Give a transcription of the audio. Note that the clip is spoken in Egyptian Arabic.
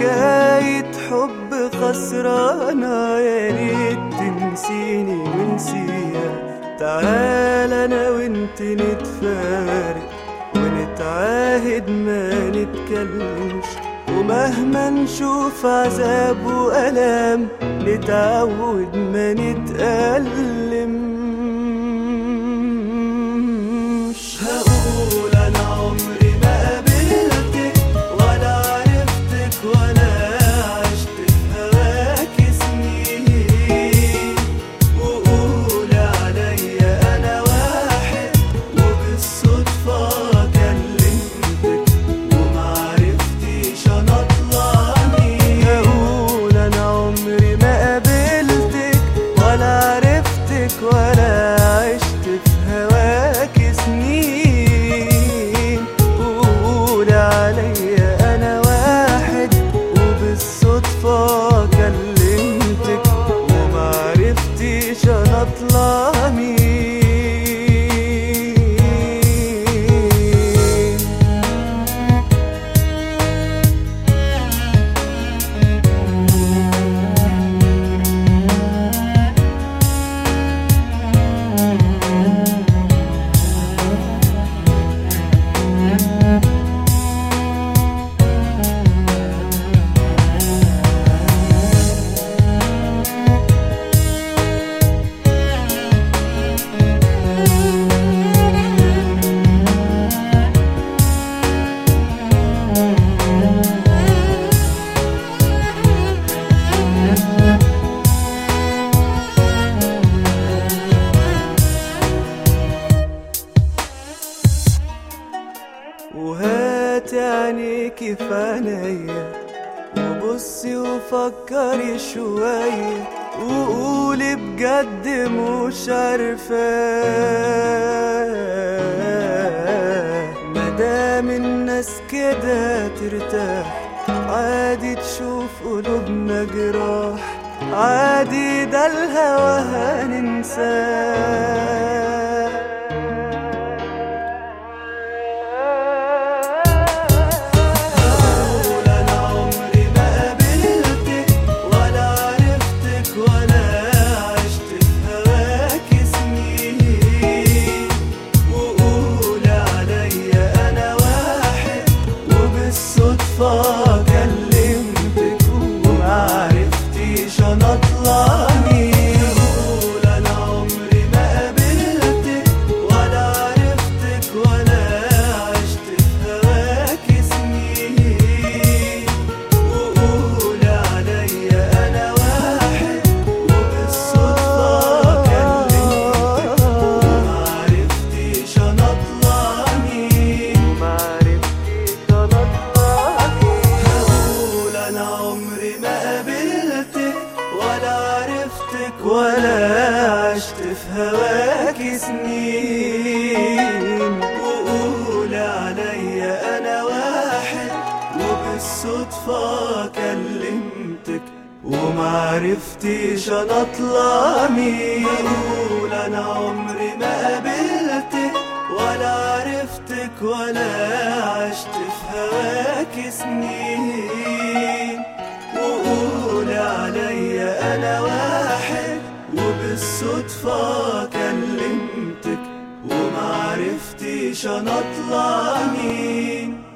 حكاية حب خسرانة يا ريت تنسيني ونسيها تعال انا وانت نتفارق ونتعاهد ما نتكلمش ومهما نشوف عذاب وألام نتعود ما نتألمش هقول أنا عمري ما قابلتك ولا عرفتك ولا عشت في هواك سنين وقول عليا أنا واحد وبالصدفة كلمتك ومعرفتش أنا أطلع مين هقول أنا عمري ما قابلتك ولا عرفتك ولا عشت في هواك سنين وقول عليا أنا واحد وبالصدفة كلمتك ومعرفتش أنا أطلع مين وهات عينيكي في عينيا وبصي وفكري شوية وقولي بجد مش عارفة مادام الناس كده ترتاح عادي تشوف قلوبنا جراح عادي ده الهوى هننساه هقول أنا عمري ما قابلتك ولا عرفتك ولا عشت في هواك سنين وقول عليا أنا واحد وبالصدفة كلمتك ومعرفتش أنا أطلع مين هقول أنا عمري ما قابلتك ولا عرفتك ولا عشت في هواك سنين وقول عليا أنا واحد وبالصدفة كلمتك ومعرفتش أنا أطلع مين ومعرفتش أنا أطلع مين هقول أنا عمري ما قابلتك ولا عرفتك ولا عشت في هواك سنين وقول عليا أنا واحد وبالصدفة كلمتك ومعرفتش أنا أطلع مين أقول أنا عمري ما قابلتك ولا عرفتك ولا عشت في هواك سنين وقول عليا أنا واحد وبالصدفة كلمتك ومعرفتش أنا أطلع مين